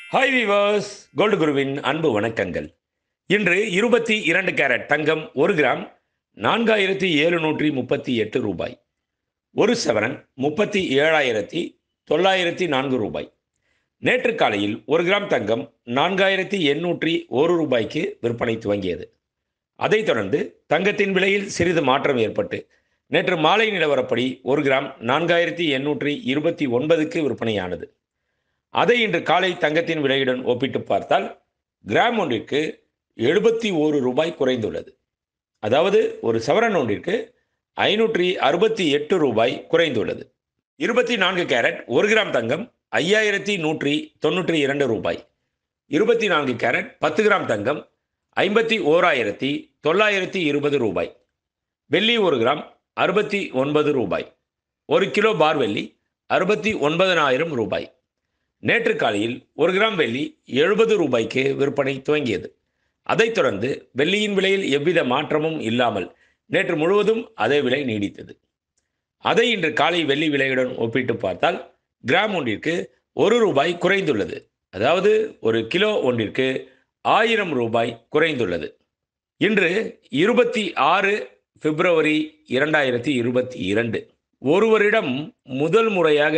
hi viewers gold குருவின் அன்பு வணக்கங்கள் இன்று இருபத்தி இரண்டு கேரட் தங்கம் ஒரு கிராம் நான்காயிரத்தி எழுநூற்றி முப்பத்தி எட்டு ரூபாய் ஒரு சவரன் முப்பத்தி ஏழாயிரத்தி தொள்ளாயிரத்தி நான்கு ரூபாய் நேற்று காலையில் ஒரு கிராம் தங்கம் நான்காயிரத்தி எண்ணூற்றி ஒரு ரூபாய்க்கு விற்பனை துவங்கியது அதைத் தொடர்ந்து தங்கத்தின் விலையில் சிறிது மாற்றம் ஏற்பட்டு நேற்று மாலை நிலவரப்படி ஒரு கிராம் நான்காயிரத்தி எண்ணூற்றி இருபத்தி ஒன்பதுக்கு விற்பனையானது அதை இன்று காலை தங்கத்தின் விலையுடன் ஒப்பிட்டு பார்த்தால் கிராம் ஒன்றிற்கு எழுபத்தி ஓரு ரூபாய் குறைந்துள்ளது அதாவது ஒரு சவரன் ஒன்றிற்கு ஐநூற்றி அறுபத்தி எட்டு ரூபாய் குறைந்துள்ளது இருபத்தி நான்கு கேரட் ஒரு கிராம் தங்கம் ஐயாயிரத்தி நூற்றி தொண்ணூற்றி இரண்டு ரூபாய் இருபத்தி நான்கு கேரட் பத்து கிராம் தங்கம் ஐம்பத்தி ஓராயிரத்தி தொள்ளாயிரத்தி இருபது ரூபாய் வெள்ளி ஒரு கிராம் அறுபத்தி ஒன்பது ரூபாய் ஒரு கிலோ பார் வெள்ளி அறுபத்தி ஒன்பதனாயிரம் ரூபாய் நேற்று காலையில் ஒரு கிராம் வெள்ளி எழுபது ரூபாய்க்கு விற்பனை துவங்கியது அதைத் தொடர்ந்து வெள்ளியின் விலையில் எவ்வித மாற்றமும் இல்லாமல் நேற்று முழுவதும் அதே விலை நீடித்தது அதை இன்று காலை வெள்ளி விலையுடன் ஒப்பிட்டு பார்த்தால் கிராம் ஒன்றிற்கு ஒரு ரூபாய் குறைந்துள்ளது அதாவது ஒரு கிலோ ஒன்றிற்கு ஆயிரம் ரூபாய் குறைந்துள்ளது இன்று இருபத்தி ஆறு பிப்ரவரி இரண்டாயிரத்தி இருபத்தி இரண்டு ஒருவரிடம் முதல் முறையாக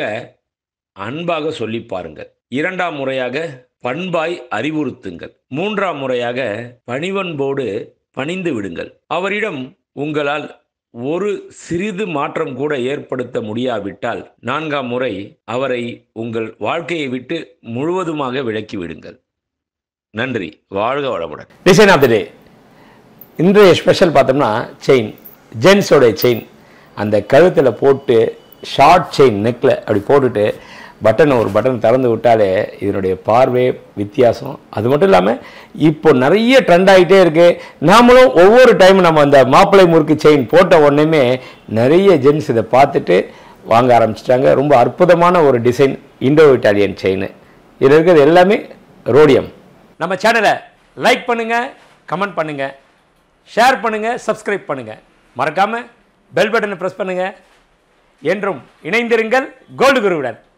அன்பாக சொல்லி பாருங்கள் இரண்டாம் முறையாக பண்பாய் அறிவுறுத்துங்கள் மூன்றாம் முறையாக பணிவன்போடு பணிந்து விடுங்கள் அவரிடம் உங்களால் ஒரு சிறிது மாற்றம் கூட ஏற்படுத்த முடியாவிட்டால் நான்காம் முறை அவரை உங்கள் வாழ்க்கையை விட்டு முழுவதுமாக விலக்கி விடுங்கள் நன்றி வாழ்க வளமுடன் டிசைன் ஆஃப் த டே இன்றைய ஸ்பெஷல் பார்த்தோம்னா செயின் ஜென்ஸோடைய செயின் அந்த கழுத்தில் போட்டு ஷார்ட் செயின் நெக்கில் அப்படி போட்டுட்டு பட்டன் ஒரு பட்டன் திறந்து விட்டாலே இதனுடைய பார்வை வித்தியாசம் அது மட்டும் இல்லாமல் இப்போ நிறைய ட்ரெண்ட் ஆகிட்டே இருக்கு நாமளும் ஒவ்வொரு டைம் நம்ம அந்த மாப்பிள்ளை முறுக்கு செயின் போட்ட உடனேமே நிறைய ஜென்ஸ் இதை பார்த்துட்டு வாங்க ஆரம்பிச்சிட்டாங்க ரொம்ப அற்புதமான ஒரு டிசைன் இண்டோ இட்டாலியன் செயின் இதில் இருக்கிறது எல்லாமே ரோடியம் நம்ம சேனலை லைக் பண்ணுங்க கமெண்ட் பண்ணுங்க ஷேர் பண்ணுங்க சப்ஸ்கிரைப் பண்ணுங்க மறக்காம பெல் பட்டனை ப்ரெஸ் பண்ணுங்க என்றும் இணைந்திருங்கள் கோல்டு குருவுடன்